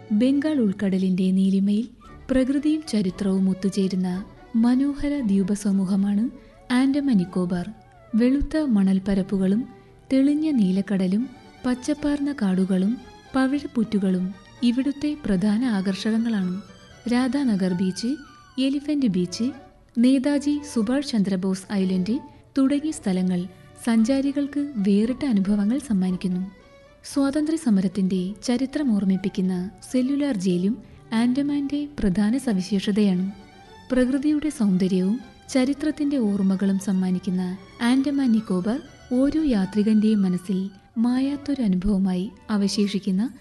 ബംഗാൾ ഉൾക്കടലിന്റെ നീലിമയിൽ പ്രകൃതിയും ചരിത്രവും ഒത്തുചേരുന്ന മനോഹര ദ്വീപസമൂഹമാണ് ആൻഡമാൻ നിക്കോബാർ വെളുത്ത മണൽപ്പരപ്പുകളും തെളിഞ്ഞ നീലക്കടലും പച്ചപ്പാർന്ന കാടുകളും പവിഴപ്പുറ്റുകളും ഇവിടുത്തെ പ്രധാന ആകർഷകങ്ങളാണ് Radhanagar beach elephant beach Netaji Subhash Chandrabose island തുടങ്ങിയ സ്ഥലങ്ങൾ സഞ്ചാരികൾക്ക് വേറിട്ട അനുഭവങ്ങൾ സമ്മാനിക്കുന്നു സ്വാതന്ത്ര്യ സമരത്തിന്റെ ചരിത്രം ഓർമ്മിപ്പിക്കുന്ന സെല്ലുലാർ ജയിലും ആൻഡമാന്റെ പ്രധാന സവിശേഷതയാണ് പ്രകൃതിയുടെ സൗന്ദര്യവും ചരിത്രത്തിന്റെ ഓർമ്മകളും സമ്മാനിക്കുന്ന ആൻഡമാൻ നിക്കോബാർ ഓരോ യാത്രികന്റെയും മനസ്സിൽ മായാത്തൊരു അനുഭവമായി അവശേഷിക്കുന്ന